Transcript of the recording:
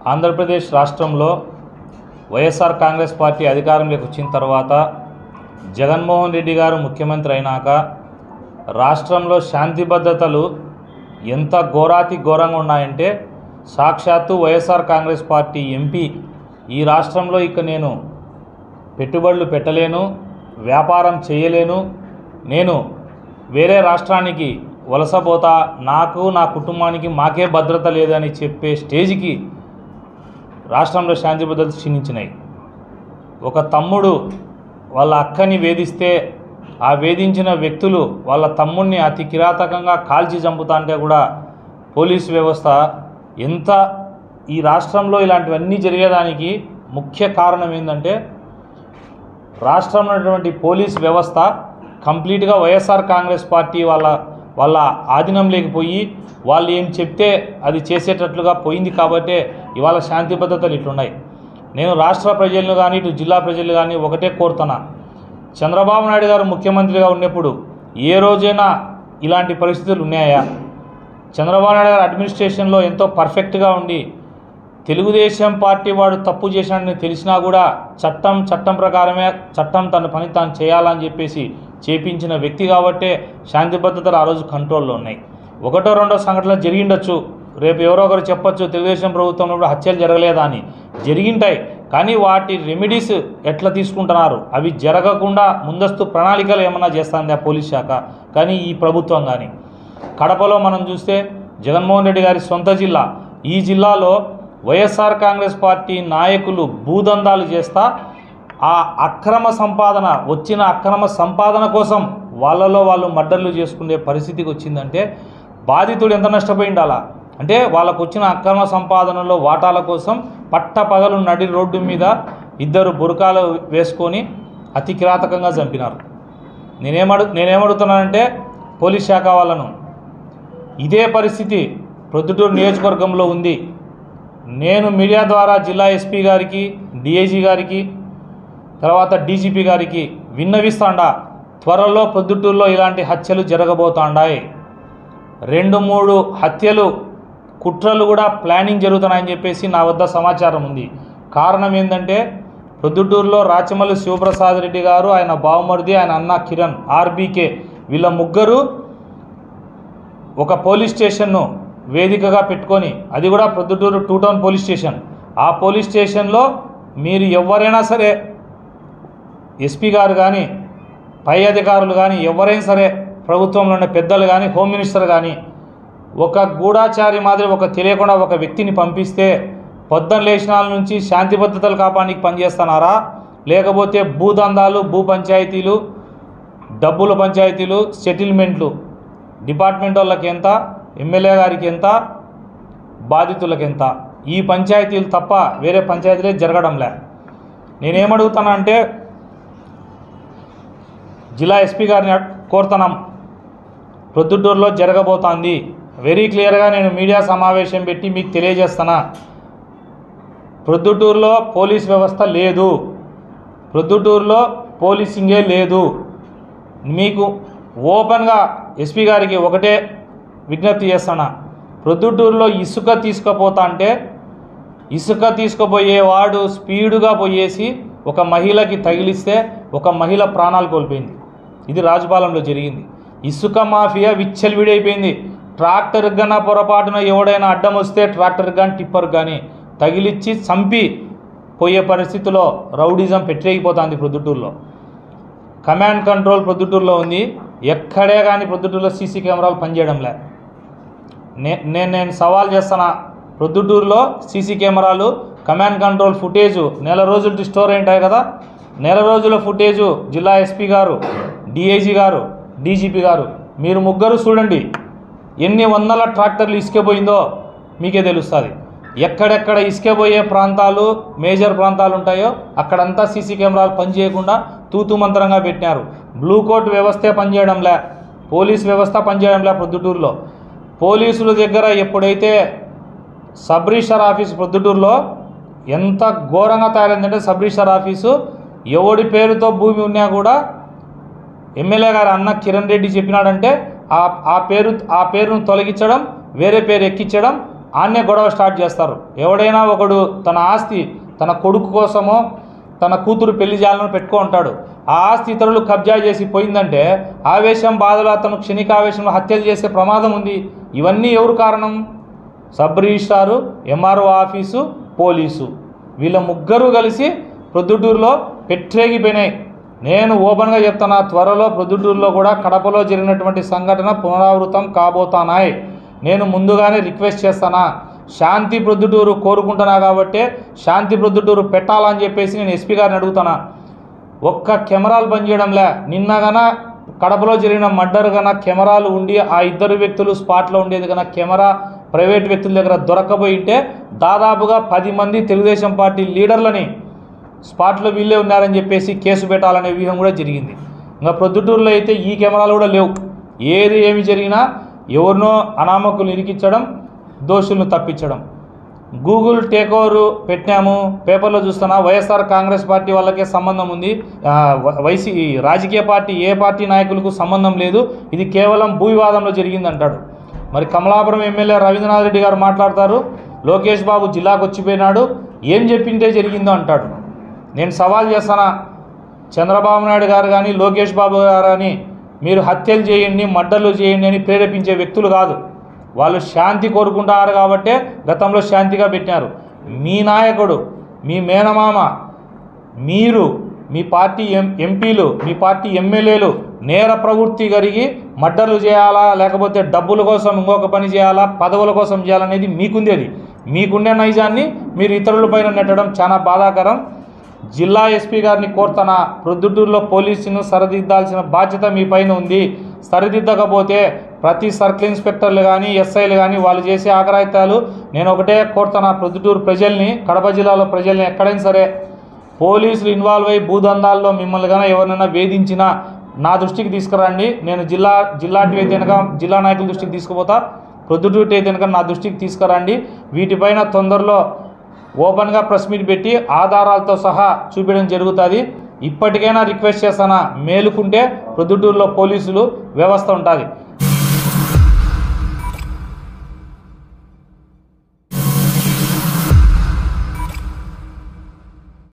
ఆంధ్రప్రదేశ్ రాష్ట్రంలో వైఎస్ఆర్ కాంగ్రెస్ పార్టీ అధికారంలోకి వచ్చిన తర్వాత జగన్మోహన్ రెడ్డి గారు ముఖ్యమంత్రి అయినాక రాష్ట్రంలో శాంతి భద్రతలు ఎంత ఘోరాతి ఘోరంగా ఉన్నాయంటే సాక్షాత్తు వైఎస్ఆర్ కాంగ్రెస్ పార్టీ ఎంపీ ఈ రాష్ట్రంలో ఇక నేను పెట్టుబడులు పెట్టలేను వ్యాపారం చేయలేను నేను వేరే రాష్ట్రానికి వలసపోతా నాకు నా కుటుంబానికి మాకే భద్రత లేదని చెప్పే స్టేజ్కి రాష్ట్రంలో శాంతి భద్రత క్షీణించినాయి ఒక తమ్ముడు వాళ్ళ అక్కని వేధిస్తే ఆ వేధించిన వ్యక్తులు వాళ్ళ తమ్ముడిని అతి కిరాతకంగా కాల్చి చంపుతా అంటే కూడా పోలీస్ వ్యవస్థ ఎంత ఈ రాష్ట్రంలో ఇలాంటివన్నీ జరిగేదానికి ముఖ్య కారణం ఏంటంటే రాష్ట్రంలో ఉన్నటువంటి పోలీస్ వ్యవస్థ కంప్లీట్గా వైఎస్ఆర్ కాంగ్రెస్ పార్టీ వాళ్ళ వాళ్ళ ఆధీనం లేకపోయి వాళ్ళు ఏం చెప్తే అది చేసేటట్లుగా పోయింది కాబట్టే ఇవాళ శాంతి భద్రతలు ఇట్లున్నాయి నేను రాష్ట్ర ప్రజలను కానీ ఇటు జిల్లా ప్రజలు కానీ ఒకటే కోరుతున్నా చంద్రబాబు నాయుడు గారు ముఖ్యమంత్రిగా ఉన్నప్పుడు ఏ రోజైనా ఇలాంటి పరిస్థితులు ఉన్నాయా చంద్రబాబు నాయుడు గారు అడ్మినిస్ట్రేషన్లో ఎంతో పర్ఫెక్ట్గా ఉండి తెలుగుదేశం పార్టీ వాడు తప్పు చేశాడని తెలిసినా కూడా చట్టం చట్టం ప్రకారమే చట్టం తన పని తాను చేయాలని చెప్పేసి చేపించిన వ్యక్తి కాబట్టే శాంతి భద్రతలు ఆ రోజు కంట్రోల్లో ఉన్నాయి ఒకటో రెండో సంఘటనలు జరిగిండొచ్చు రేపు ఎవరో ఒకరు చెప్పొచ్చు తెలుగుదేశం ప్రభుత్వంలో కూడా హత్యలు జరగలేదా అని జరిగింటాయి కానీ వాటి రెమెడీస్ ఎట్లా తీసుకుంటున్నారు అవి జరగకుండా ముందస్తు ప్రణాళికలు ఏమన్నా చేస్తుందా పోలీస్ శాఖ కానీ ఈ ప్రభుత్వం కానీ కడపలో మనం చూస్తే జగన్మోహన్ రెడ్డి గారి సొంత జిల్లా ఈ జిల్లాలో వైఎస్ఆర్ కాంగ్రెస్ పార్టీ నాయకులు భూదందాలు చేస్తా ఆ అక్రమ సంపాదన వచ్చిన అక్రమ సంపాదన కోసం వాళ్ళలో వాళ్ళు మర్డర్లు చేసుకునే పరిస్థితికి వచ్చిందంటే బాధితుడు ఎంత నష్టపోయిండాలా అంటే వాళ్ళకు వచ్చిన అక్రమ సంపాదనలో వాటాల కోసం పట్ట పగలు నడి రోడ్డు మీద ఇద్దరు బురకాలు వేసుకొని అతి కిరాతకంగా చంపినారు నేనేమడు నేనేమడుగుతున్నానంటే పోలీస్ శాఖ వాళ్ళను ఇదే పరిస్థితి ప్రొద్దుటూరు నియోజకవర్గంలో ఉంది నేను మీడియా ద్వారా జిల్లా ఎస్పీ గారికి డిఐజీ గారికి తర్వాత డీజీపీ గారికి విన్నవిస్తాండా త్వరలో ప్రొద్దుటూరులో ఇలాంటి హత్యలు జరగబోతాండాయి రెండు మూడు హత్యలు కుట్రలు కూడా ప్లానింగ్ జరుగుతున్నాయని చెప్పేసి నా వద్ద సమాచారం ఉంది కారణం ఏంటంటే ప్రొద్దుటూరులో రాచమల్లి శివప్రసాద్ రెడ్డి గారు ఆయన బావమరిది ఆయన అన్న కిరణ్ ఆర్బీకే వీళ్ళ ముగ్గురు ఒక పోలీస్ స్టేషన్ను వేదికగా పెట్టుకొని అది కూడా Proddatur two town police station ఆ పోలీస్ స్టేషన్లో మీరు ఎవరైనా సరే ఎస్పీ గారు కానీ పై అధికారులు కానీ ఎవరైనా సరే ప్రభుత్వంలో ఉన్న పెద్దలు కానీ హోమ్ మినిస్టర్ కానీ ఒక గూఢాచారి మాదిరి ఒక తెలియకుండా ఒక వ్యక్తిని పంపిస్తే పొద్దున్న లేచినాల నుంచి శాంతి భద్రతలు కాపాడానికి పనిచేస్తున్నారా లేకపోతే భూదందాలు భూ పంచాయతీలు డబ్బుల పంచాయతీలు సెటిల్మెంట్లు డిపార్ట్మెంట్ వాళ్ళకి ఎంత ఎమ్మెల్యే గారికి ఎంత బాధితులకు ఎంత ఈ పంచాయతీలు తప్ప వేరే పంచాయతీలే జరగడంలే నేనేమడుగుతానా అంటే జిల్లా ఎస్పీ గారిని అడ్- కోరుతున్నాం ప్రొద్దుటూరులో జరగబోతోంది వెరీ క్లియర్గా నేను మీడియా సమావేశం పెట్టి మీకు తెలియజేస్తున్నా ప్రొద్దుటూరులో పోలీస్ వ్యవస్థ లేదు ప్రొద్దుటూరులో పోలీసింగే లేదు మీకు ఓపెన్గా ఎస్పీ గారికి ఒకటే విజ్ఞప్తి చేస్తున్నా ప్రొద్దుటూరులో ఇసుక తీసుకుపోతా అంటే ఇసుక తీసుకుపోయేవాడు స్పీడుగా పోయేసి ఒక మహిళకి తగిలిస్తే ఒక మహిళ ప్రాణాలు కోల్పోయింది ఇది రాజపాలెంలో జరిగింది ఇసుక మాఫియా విచ్చలవిడైపోయింది ట్రాక్టర్ గన పొరపాటున ఎవడైనా అడ్డం వస్తే ట్రాక్టర్ కానీ టిప్పర్ కానీ తగిలిచ్చి చంపి పోయే పరిస్థితిలో రౌడిజం పెట్టేగిపోతుంది ప్రొద్దుటూరులో కమాండ్ కంట్రోల్ ప్రొద్దుటూరులో ఉంది ఎక్కడే కానీ ప్రొద్దుటూరులో సీసీ కెమెరాలు పనిచేయడంలే నే నేను నేను సవాల్ చేస్తున్నా ప్రొద్దుటూరులో సీసీ కెమెరాలు కమాండ్ కంట్రోల్ ఫుటేజు నెల రోజులు స్టోర్ అయింటాయి కదా నెల రోజుల ఫుటేజు జిల్లా ఎస్పీ గారు డిఐజీ గారు డీజీపీ గారు మీరు ముగ్గురు చూడండి ఎన్ని వందల ట్రాక్టర్లు ఇసుకపోయిందో మీకే తెలుస్తుంది ఎక్కడెక్కడ ఇసుకపోయే ప్రాంతాలు మేజర్ ప్రాంతాలు ఉంటాయో అక్కడంతా సీసీ కెమెరాలు పనిచేయకుండా తూతు మంత్రంగా పెట్టినారు బ్లూ కోట్ వ్యవస్థే పనిచేయడంలే పోలీస్ వ్యవస్థ పనిచేయడంలే ప్రొద్దుటూరులో పోలీసుల దగ్గర ఎప్పుడైతే సబ్ రిజిస్టర్ ఆఫీస్ ప్రొద్దుటూరులో ఎంత ఘోరంగా తయారైందంటే సబ్ రిజిస్టర్ ఆఫీసు ఎవడి పేరుతో భూమి ఉన్నా కూడా ఎమ్మెల్యే గారు అన్న కిరణ్ రెడ్డి చెప్పినాడంటే ఆ ఆ పేరు ఆ పేరును తొలగించడం వేరే పేరు ఎక్కించడం ఆన్నే గొడవ స్టార్ట్ చేస్తారు ఎవడైనా ఒకడు తన ఆస్తి తన కొడుకు కోసమో తన కూతురు పెళ్లి చేయాలని పెట్టుకో ఉంటాడు ఆ ఆస్తి ఇతరులు కబ్జా చేసి పోయిందంటే ఆవేశం బాధలు అతను క్షణికావేశంలో హత్యలు చేసే ప్రమాదం ఉంది ఇవన్నీ ఎవరు కారణం sub registrar MRO office police వీళ్ళ ముగ్గురు కలిసి ప్రొద్దుటూరులో పెట్టేగిపోయినాయి నేను ఓపెన్గా చెప్తున్నా త్వరలో ప్రొద్దుటూరులో కూడా కడపలో జరిగినటువంటి సంఘటన పునరావృతం కాబోతానాయి నేను ముందుగానే రిక్వెస్ట్ చేస్తానా శాంతి ప్రొద్దుటూరు కోరుకుంటున్నా కాబట్టి శాంతి ప్రొద్దుటూరు పెట్టాలని చెప్పేసి నేను ఎస్పీ గారిని అడుగుతున్నా ఒక్క కెమెరాలు పనిచేయడంలే నిన్న గన కడపలో జరిగిన మర్డర్ గన కెమెరాలు ఉండి ఆ ఇద్దరు వ్యక్తులు స్పాట్లో ఉండేది గన కెమెరా ప్రైవేట్ వ్యక్తుల దగ్గర దొరకబోయింటే దాదాపుగా పది మంది తెలుగుదేశం పార్టీ లీడర్లని స్పాట్లో వీళ్ళే ఉన్నారని చెప్పేసి కేసు పెట్టాలనే వ్యూహం కూడా జరిగింది ఇంకా ప్రొద్దుటూరులో అయితే ఈ కెమెరాలు కూడా లేవు ఏది ఏమి జరిగినా ఎవరినో అనామకులు ఇరికించడం దోషులను తప్పించడం గూగుల్ టేక్ ఓవర్ పెట్టినాము పేపర్లో చూస్తున్నా వైఎస్ఆర్ కాంగ్రెస్ పార్టీ వాళ్ళకే సంబంధం ఉంది ఆ, వ- వైసీ రాజకీయ పార్టీ ఏ పార్టీ నాయకులకు సంబంధం లేదు ఇది కేవలం భూ వివాదంలో జరిగింది అంటాడు మరి కమలాపురం ఎమ్మెల్యే రవీంద్రనాథ్ రెడ్డి గారు మాట్లాడతారు లోకేష్ బాబు జిల్లాకు వచ్చిపోయినాడు ఏం చెప్పింటే జరిగిందో అంటాడు నేను సవాల్ చేస్తానా చంద్రబాబు నాయుడు గారు కానీ లోకేష్ బాబు గారు కానీ మీరు హత్యలు చేయండి మడ్డలు చేయండి అని ప్రేరేపించే వ్యక్తులు కాదు వాళ్ళు శాంతి కోరుకుంటారు కాబట్టే గతంలో శాంతిగా పెట్టినారు మీ నాయకుడు మీ మేనమామ మీరు మీ పార్టీ ఎం ఎంపీలు మీ పార్టీ ఎమ్మెల్యేలు నేర ప్రవృత్తి కలిగి మడ్డర్లు చేయాలా లేకపోతే డబ్బుల కోసం ఇంకొక పని చేయాలా పదవుల కోసం చేయాలనేది మీకుంది అది మీకుండే నైజాన్ని మీరు ఇతరులపైన నెట్టడం చాలా బాధాకరం జిల్లా ఎస్పీ గారిని కోరుతన ప్రొద్దుటూరులో పోలీసును సరిదిద్దాల్సిన బాధ్యత మీ పైన ఉంది సరిదిద్దకపోతే ప్రతి సర్కిల్ ఇన్స్పెక్టర్లు కానీ ఎస్ఐలు కానీ వాళ్ళు చేసే ఆగ్రహితాలు నేను ఒకటే కోరుతున్నా ప్రొద్దుటూరు ప్రజల్ని కడప జిల్లాలో ప్రజల్ని ఎక్కడైనా సరే పోలీసులు ఇన్వాల్వ్ అయ్యి భూదందాల్లో మిమ్మల్ని కానీ ఎవరినైనా వేధించినా నా దృష్టికి తీసుకురండి నేను జిల్లా జిల్లాటి అయితే కనుక జిల్లా నాయకుల దృష్టికి తీసుకుపోతా ప్రొద్దుటూటి అయితే కనుక నా దృష్టికి తీసుకురండి వీటిపైన తొందరలో ఓపెన్గా ప్రెస్ మీట్ పెట్టి ఆధారాలతో సహా చూపించడం జరుగుతుంది ఇప్పటికైనా రిక్వెస్ట్ చేస్తానా మేలుకుంటే ప్రొద్దుటూరులో పోలీసులు వ్యవస్థ ఉంటుంది